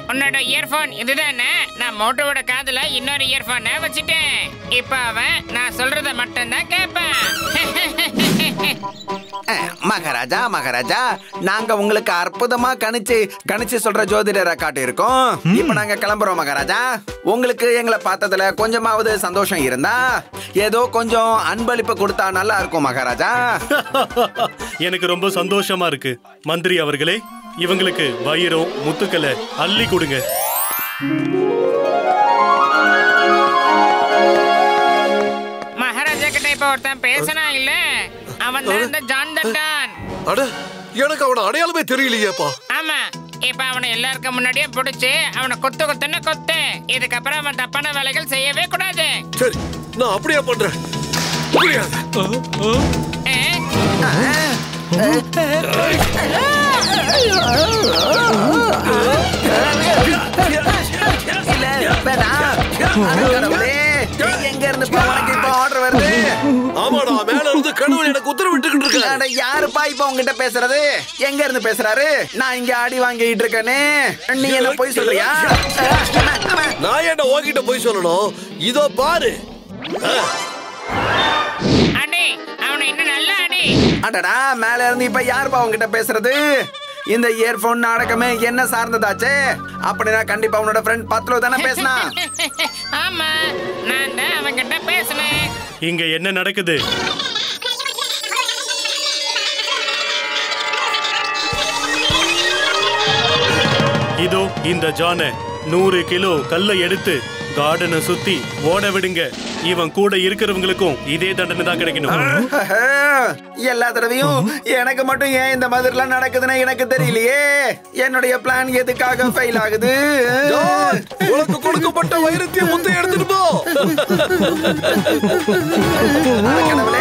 உன்னோட இயர்போன் இதுதானே நான் மோட்டோவோட காதுல இன்னொரு இயர்போனை வச்சுட்டேன் இப்ப அவன் நான் சொல்றத மட்டும்தான் கேட்பான் அஹ், மகாராஜா மகாராஜா நாங்க உங்களுக்கு அற்புதமா கணிச்சு கணிச்சு சொல்ற ஜோதிடரை காட்டியிருக்கோம் இப்ப நாங்க கிளம்புறோம் மகாராஜா உங்களுக்கு எங்களை பார்த்ததுல கொஞ்சமாவது சந்தோஷம் இருந்தா ஏதோ கொஞ்சம் அன்பளிப்பு கொடுத்தா நல்லா இருக்கும் மகாராஜா எனக்கு ரொம்ப சந்தோஷமா இருக்கு மந்திரி அவர்களே இவங்களுக்கு வைரம் முத்துக்களை அள்ளி கொடுங்க மகாராஜா கிட்ட இப்ப ஒருத்தன் பேசினா இல்ல அவன் தான் இந்த ஜான் தட்டான் அட எனக்கு அவன அடையாளமே தெரியலையேப்பா ஆமா இப்ப அவனை எல்லாருக்கும் முன்னாடியே பிடிச்சு அவனை கொத்து கொத்துன்னு கொத்து இதுக்கப்புறம் அவன் தப்பான வேலைகள் செய்யவே கூடாது சரி நான் அப்படியே பண்றேன் புரியாது ஆ? இல்ல வேணாம் அட கடவுளே, எங்க இருந்து இப்ப உனக்கு இப்ப ஆர்டர் வருது ஆமாடா மேல இருந்து கடவுள் எனக்கு உத்தரவிட்டுக்கிட்டு இருக்காரு அட யாருப்பா இப்ப உங்ககிட்ட பேசுறது எங்க இருந்து பேசுறாரு நான் இங்க அடி வாங்கிட்டு இருக்கேனே நீ என்ன போய் சொல்றியா நான் ஏன்டா உன்கிட்ட போய் சொல்லணும் இதோ பாரு அடி அவனை இன்னும் நல்லா அடி அடடா மேல இருந்து இப்ப யாருப்பா உங்ககிட்ட பேசுறது இந்த இயர்போன் நாடகமே என்ன சார்ந்ததாச்சே அப்படின்னா கண்டிப்பா உன்னோட ஃப்ரெண்ட் பத்லோ தானே பேசினா ஆமா நான் தான் அவன்கிட்ட பேசினேன் இங்க என்ன நடக்குது இதோ இந்த ஜான நூறு கிலோ கல்லை எடுத்து கார்டனை சுத்தி ஓட விடுங்க இவன் கூட இருக்கிறவங்களுக்கும் இதே தண்டனை தான் கிடைக்கணும் எல்லா தடவையும் எனக்கு மட்டும் ஏன் இந்த மாதிரிலாம் நடக்குதுன்னு எனக்கு தெரியலையே என்னுடைய பிளான் எதுக்காக ஃபெயில் ஆகுது ஜான், உனக்கு கொடுக்கப்பட்ட வைரத்திய முத்தை எடுத்துட்டு போ அட கடவுளே